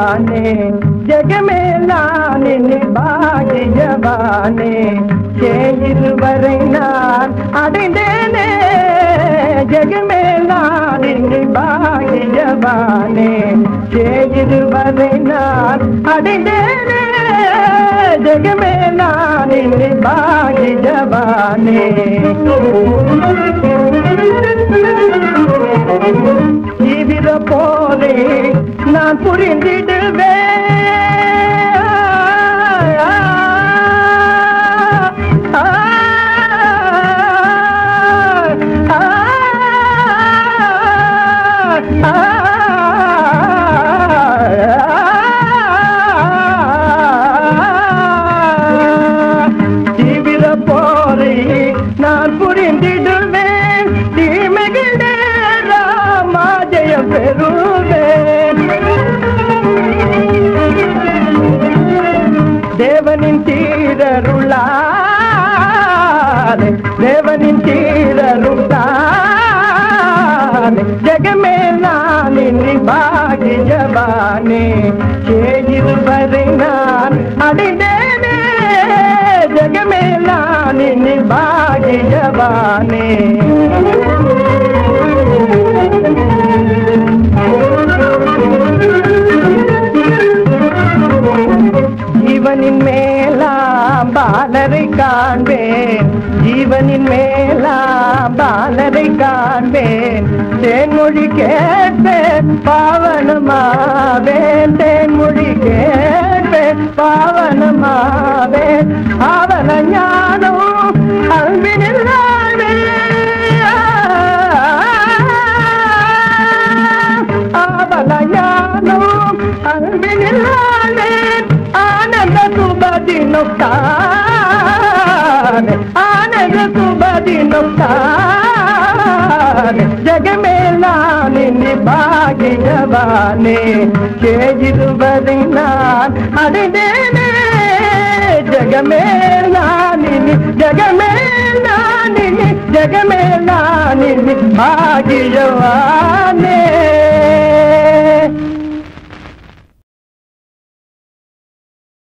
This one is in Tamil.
ஜவானே ஜெகமேலானின் பாகி ஜவானே சேயிருவரை நான் அடைந்தேனே ஜெகமேலானின் பாகி ஜவானே சேயிருவரை நான் அடைந்தேனே ஜெகமேலானின் பாகி ஜவானே தீவிர போலே நான் புரிந்திடுவேன் ஆ, ஆ, ஆ, தீவிர போரை நான் புரிந்திடுவேன் தீமைகள் ராமாஜய பெறுவேன் தேவனின் தீரருளாலே தேவனின் தீரருளாலே ஜெகமே நான் இனி பாகி ஜவானே சேயிருவரை நான் அடைந்தேனே ஜெகமே நான் இனி பாகி ஜவானே ஜீவனின் மேலாம் பாலரை காண்பேன் ஜீவனின் மேலாம் பாலரை காண்பேன் தேன்மொழி கேட்பேன் பாவனமாவேன் தேன்மொழி கேட்பேன் பாவனமாவேன் ஆவன ஞானம் அன்பினில்லாவே ஆவலயானம் அன்பினில்லாவே ஆனந்த சுபதினுக்கான ஆனந்த சுபதினுக்கான ஜெகமேலானி பாகியவானே கேயிருவதை நான் அடைந்தேனே ஜெகமேலானி ஜெகமேலானி ஜெகமேலானி பாகியவானே